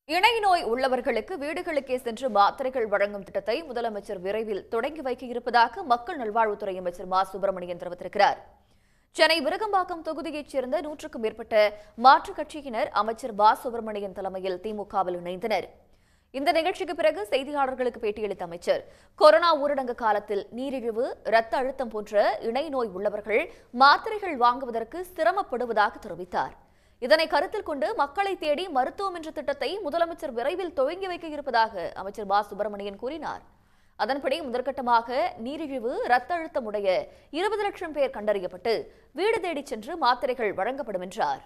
இணை நோய் உள்ளவர்களுக்கு வீடுகளுக்கே சென்று மாத்திரைகள் வழங்கும் திட்டத்தை முதலமைச்சர் விரைவில் தொடங்கி வைக்க இருப்பதாக மக்கள் நல்வாழ்வுத்துறை அமைச்சர் மா சுப்பிரமணியன் தெரிவித்திருக்கிறார் சென்னை விருகம்பாக்கம் தொகுதியைச் சேர்ந்த நூற்றுக்கும் மேற்பட்ட மாற்றுக் கட்சியினர் அமைச்சர் மா சுப்பிரமணியன் தலைமையில் திமுகவில் இணைந்தனர் இந்த நிகழ்ச்சிக்கு பிறகு செய்தியாளர்களுக்கு பேட்டியளித்த அமைச்சர் கொரோனா ஊரடங்கு காலத்தில் நீரிழிவு இரத்த அழுத்தம் போன்ற இணை நோய் உள்ளவர்கள் மாத்திரைகள் வாங்குவதற்கு சிரமப்படுவதாக தெரிவித்தார் இதனை கருத்தில் கொண்டு மக்களை தேடி மருத்துவம் என்ற திட்டத்தை முதலமைச்சர் விரைவில் துவங்கி வைக்க இருப்பதாக அமைச்சர் மா சுப்பிரமணியன் கூறினார் அதன்படி முதற்கட்டமாக நீரிழிவு இரத்த அழுத்தம் உடைய இருபது லட்சம் பேர் கண்டறியப்பட்டு வீடு தேடிச் சென்று மாத்திரைகள் வழங்கப்படும் என்றார்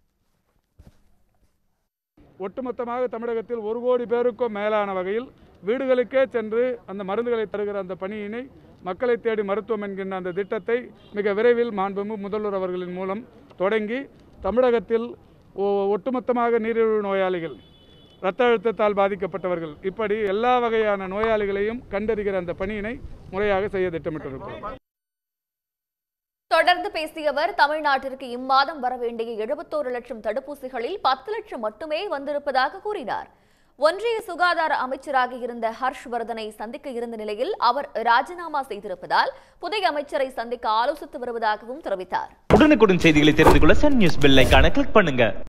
ஒட்டுமொத்தமாக தமிழகத்தில் ஒரு கோடி பேருக்கும் மேலான வகையில் வீடுகளுக்கே சென்று அந்த மருந்துகளை தருகிற அந்த பணியினை மக்களை தேடி மருத்துவம் என்கின்ற அந்த திட்டத்தை மிக விரைவில் மாண்புமிகு முதல்வர் அவர்களின் மூலம் தொடங்கி தமிழகத்தில் ஒ- ஒட்டுமொத்தமாக நீரிழிவு நோயாளிகள் இரத்த அழுத்தத்தால் பாதிக்கப்பட்டவர்கள் இப்படி எல்லா வகையான நோயாளிகளையும் கண்டறிகிற அந்த பணியினை முறையாக செய்ய திட்டமிட்டிருக்கிறோம் தொடர்ந்து பேசிய அவர் தமிழ்நாட்டிற்கு இம்மாதம் வர வேண்டிய எழுபத்தோரு லட்சம் தடுப்பூசிகளில் பத்து லட்சம் மட்டுமே வந்திருப்பதாக கூறினார் ஒன்றிய சுகாதார அமைச்சராக இருந்த ஹர்ஷ்வர்தனை சந்திக்க இருந்த நிலையில் அவர் ராஜினாமா செய்திருப்பதால் புதிய அமைச்சரை சந்திக்க ஆலோசித்து வருவதாகவும் தெரிவித்தார் உடனுக்குடன் செய்திகளை தெரிந்து கொள்ள சன் நியூஸ் பெல் ஐகானை கிளிக் பண்ணுங்க